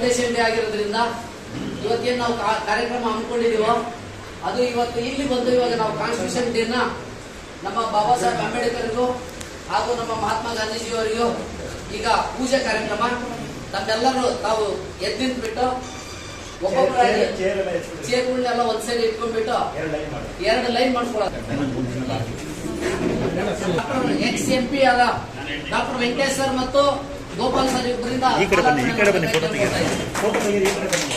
Foundation day ಆಗಿರೋದ್ರಿಂದ ಇವತ್ತೇನು ನಾವು ಕಾ- ಕಾರ್ಯಕ್ರಮ ಹಮ್ಮಿಕೊಂಡಿದೀವೋ ಅದು ಇವತ್ತು ಇಲ್ಲಿ ಬಂದು ಇವಾಗ ನಾವು ಕಾನ್ಸ್ಟಿಟ್ಯೂಷನ್ ಡೇನ ನಮ್ಮ ಬಾಬಾ ಸಾಹೇಬ್ ಅಂಬೇಡ್ಕರ್ಗೂ ಹಾಗೂ ನಮ್ಮ ಮಹಾತ್ಮ ಗಾಂಧೀಜಿಯವರಿಗೂ ಈಗ ಪೂಜೆ ಕಾರ್ಯಕ್ರಮ ನಮ್ಮೆಲ್ಲರೂ ತಾವು ಎದ್ದು ನಿಂತ್ಬಿಟ್ಟು ಒಬ್ಬೊಬ್ಬರಾಗಿ ಚೇರ್ಗಳನ್ನೆಲ್ಲ ಒಂದ್ ಸೈಡ್ ಇಟ್ಕೊಂಡ್ಬಿಟ್ಟು ಎರಡು ಲೈನ್ ಮಾಡ್ಕೊಳ್ಳೋದು ಎಕ್ಸ್ ಎಂ ಪಿ ಆದ ಡಾಕ್ಟರ್ ವೆಂಕಟೇಶ್ ಸರ್ ಮತ್ತು ಗೋಪಾಲ್ ಸರ್ ಇಬ್ಬರಿಂದ ಈ ಕಡೆ ಬನ್ನಿ, ಈ ಕಡೆ ಬನ್ನಿ, ಫೋಟೋ ತೆಗೀರಿ. ಫೋಟೋ ತೆಗೀರಿ, ಈ ಕಡೆ ಬನ್ನಿ.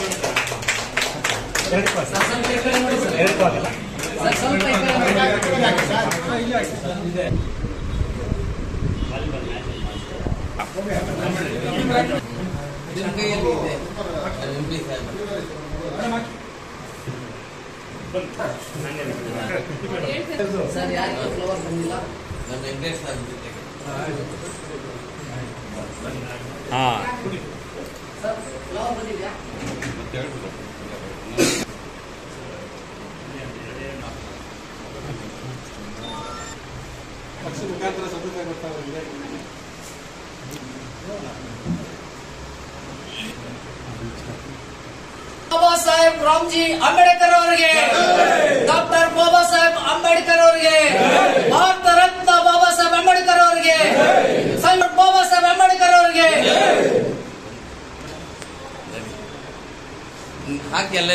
ಎರಡು ಪಾಸ್. ಸರ್, ಸ್ವಲ್ಪ ಈ ಕಡೆ ನೋಡಿ ಸರ್. ಎರಡು ಪಾಸ್ ಅಲ್ಲ? ಸರ್, ಸ್ವಲ್ಪ ಈ ಕಡೆ ನೋಡಿ. ನಿಮ್ ಕೈಯಲ್ಲಿ ಇದೆ ಎಂ ಪಿ ಸಾಹೇಬ್ ಸರ್ ಯಾರಿಗೂ ಫ್ಲವರ್ ಬಂದಿಲ್ಲ ನಮ್ಮ ವೆಂಕಟೇಶ್ ಸಾಹೇಬ್ ಜೊತೆಗೆ ಹಾ ಸರ್ ಫ್ಲವರ್ ಬಂದಿದ್ಯಾ ಬಾಬಾ ಸಾಹೇಬ್ ರಾಮ್ಜಿ ಅಂಬೇಡ್ಕರ್ ಅವರಿಗೆ ಡಾಕ್ಟರ್ ಬಾಬಾ ಸಾಹೇಬ್ ಅಂಬೇಡ್ಕರ್ ಅವರಿಗೆ ಭಾರತ ರತ್ನ ಬಾಬಾ ಸಾಹೇಬ್ ಅಂಬೇಡ್ಕರ್ ಅವರಿಗೆ ಸೈಮನ್ ಬಾಬಾ ಸಾಹೇಬ್ ಅಂಬೇಡ್ಕರ್ ಅವರಿಗೆ ಹಾಕಿ ಎಲ್ಲ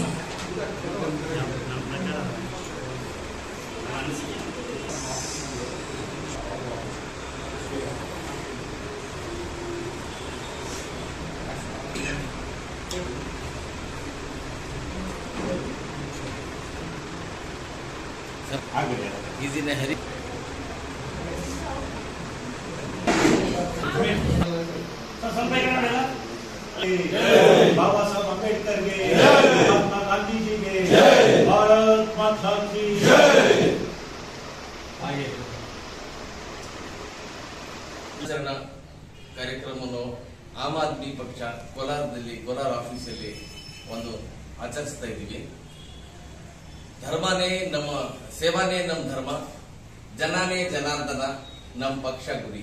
ಆಗಿದೆ. ಇದನ್ನ ಹರಿ ಬಾಬಾ ಸಾಹೇಬ್ ಅಂಬೇಡ್ಕರ್ಗೆ ಮಹಾತ್ಮ ಗಾಂಧೀಜಿಗೆ ಭಾರತ್ ಮಾತಾ ಕಿ ಆಚರಣಾ ಕಾರ್ಯಕ್ರಮವನ್ನು ಆಮ್ ಆದ್ಮಿ ಪಕ್ಷ ಕೋಲಾರದಲ್ಲಿ ಕೋಲಾರ ಆಫೀಸಲ್ಲಿ ಒಂದು ಆಚರಿಸ್ತಾ ಇದ್ದೀವಿ ಧರ್ಮನೇ ನಮ್ಮ ಸೇವಾನೇ ನಮ್ಮ ಧರ್ಮ ಜನಾನೇ ಜನಾರ್ದನ ನಮ್ಮ ಪಕ್ಷ ಗುರಿ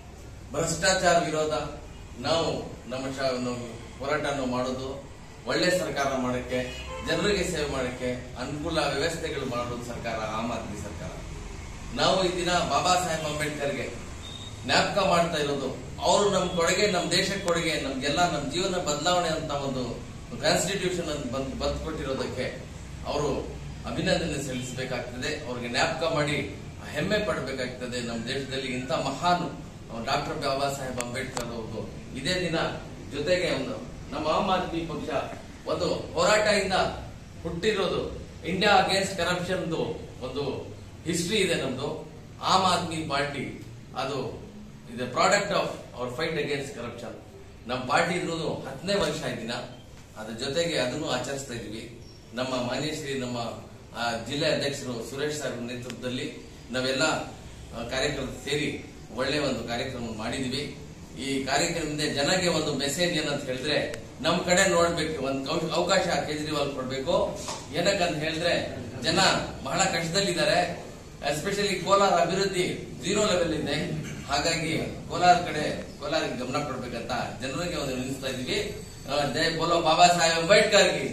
ಭ್ರಷ್ಟಾಚಾರ ವಿರೋಧ ನಾವು ನಮ್ಮ ಶ- ನಾವು ಹೋರಾಟವನ್ನು ಮಾಡೋದು ಒಳ್ಳೆ ಸರ್ಕಾರ ಮಾಡಕ್ಕೆ ಜನರಿಗೆ ಸೇವೆ ಮಾಡಕ್ಕೆ ಅನುಕೂಲ ವ್ಯವಸ್ಥೆಗಳು ಮಾಡೋದು ಸರ್ಕಾರ ಆಮ್ ಆದ್ಮಿ ಸರ್ಕಾರ ನಾವು ಈ ದಿನ ಬಾಬಾ ಸಾಹೇಬ್ ಅಂಬೇಡ್ಕರ್ಗೆ ಜ್ಞಾಪಕ ಮಾಡ್ತಾ ಇರೋದು ಅವರು ನಮ್ ಕೊಡುಗೆ ನಮ್ ದೇಶಕ್ಕೆ ಕೊಡುಗೆ ನಮ್ಗೆಲ್ಲ ನಮ್ ಜೀವನ ಬದಲಾವಣೆ ಅಂತ ಒಂದು ಕಾನ್ಸ್ಟಿಟ್ಯೂಷನ್ ಅನ್ನು ಬಂದ್ ಬಂದ್ ಕೊಟ್ಟಿರೋದಕ್ಕೆ ಅವರು ಅಭಿನಂದನೆ ಸಲ್ಲಿಸಬೇಕಾಗ್ತದೆ ಅವ್ರಿಗೆ ಜ್ಞಾಪಕ ಮಾಡಿ ಹೆಮ್ಮೆ ಪಡಬೇಕಾಗ್ತದೆ ನಮ್ಮ ದೇಶದಲ್ಲಿ ಇಂಥ ಮಹಾನ್ ಡಾಕ್ಟರ್ ಬಾಬಾ ಸಾಹೇಬ್ ಅಂಬೇಡ್ಕರ್ ಅವರು ಇದೇ ದಿನ ಜೊತೆಗೆ ಒಂದು ನಮ್ಮ ಆಮ್ ಆದ್ಮಿ ಪಕ್ಷ ಒಂದು ಹೋರಾಟದಿಂದ ಹುಟ್ಟಿರೋದು ಇಂಡಿಯಾ ಅಗೇನ್ಸ್ಟ್ ಕರಪ್ಷನ್ ಒಂದು ಹಿಸ್ಟ್ರಿ ಇದೆ ನಮ್ದು ಆಮ್ ಆದ್ಮಿ ಪಾರ್ಟಿ ಅದು ಇದೆ product of our fight against corruption ನಮ್ಮ ಪಾರ್ಟಿ ಇರೋದು ಹತ್ತನೇ ವರ್ಷ ಈ ದಿನ ಅದ್ರ ಜೊತೆಗೆ ಅದನ್ನು ಆಚರಿಸ್ತಾ ಇದೀವಿ ನಮ್ಮ ಮಾನ್ಯ ಶ್ರೀ ನಮ್ಮ ಆ, ಜಿಲ್ಲೆ ಅಧ್ಯಕ್ಷರು ಸುರೇಶ್ ಸರ್ ನೇತೃತ್ವದಲ್ಲಿ ನಾವೆಲ್ಲ ಆ, ಕಾರ್ಯಕರ್ತರು ಸೇರಿ ಒಳ್ಳೆ ಒಂದು ಕಾರ್ಯಕ್ರಮ ಮಾಡಿದೀವಿ ಈ ಕಾರ್ಯಕ್ರಮದಿಂದ ಜನಗೆ ಒಂದು ಮೆಸೇಜ್ ಏನಂತ ಹೇಳಿದ್ರೆ ನಮ್ ಕಡೆ ನೋಡ್ಬೇಕು ಒಂದು ಕೌ- ಅವಕಾಶ ಕೇಜ್ರಿವಾಲ್ ಕೊಡ್ಬೇಕು ಏನಕ್ಕಂತ ಹೇಳಿದ್ರೆ ಜನ ಬಹಳ ಕಷ್ಟದಲ್ಲಿದ್ದಾರೆ ಎಸ್ಪೆಷಲಿ ಕೋಲಾರ ಅಭಿವೃದ್ಧಿ ಜೀರೋ ಲೆವೆಲ್ ಇದೆ ಹಾಗಾಗಿ ಕೋಲಾರ ಕಡೆ ಕೋಲಾರಕ್ಕೆ ಗಮನ ಕೊಡ್ಬೇಕಂತ ಜನರಿಗೆ ಒಂದು ನಿಲ್ಲಿಸ್ತಾ ಇದೀವಿ ಆ, ಜೈ ಬೋಲೋ ಬಾಬಾ Saheb ಅಂಬೇಡ್ಕರ್ಗೆ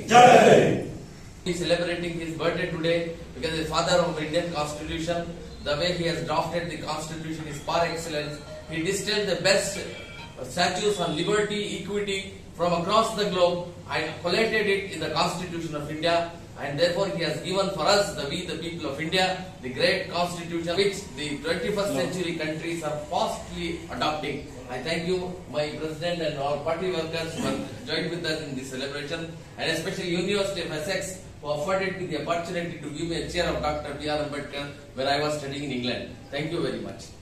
He is celebrating his birthday today because the father of Indian Constitution, the way he has drafted the Constitution is par excellence. He distilled the best uh, statutes on liberty, equity from across the globe and collated it in the Constitution of India. And therefore, he has given for us, the we, the people of India, the great Constitution which the 21st century countries are fastly adopting. I thank you, my president and our party workers who have joined with us in this celebration, and especially University of Essex who afforded me the opportunity to give me a chair of Dr. B.R. Ambedkar where I was studying in England. Thank you very much.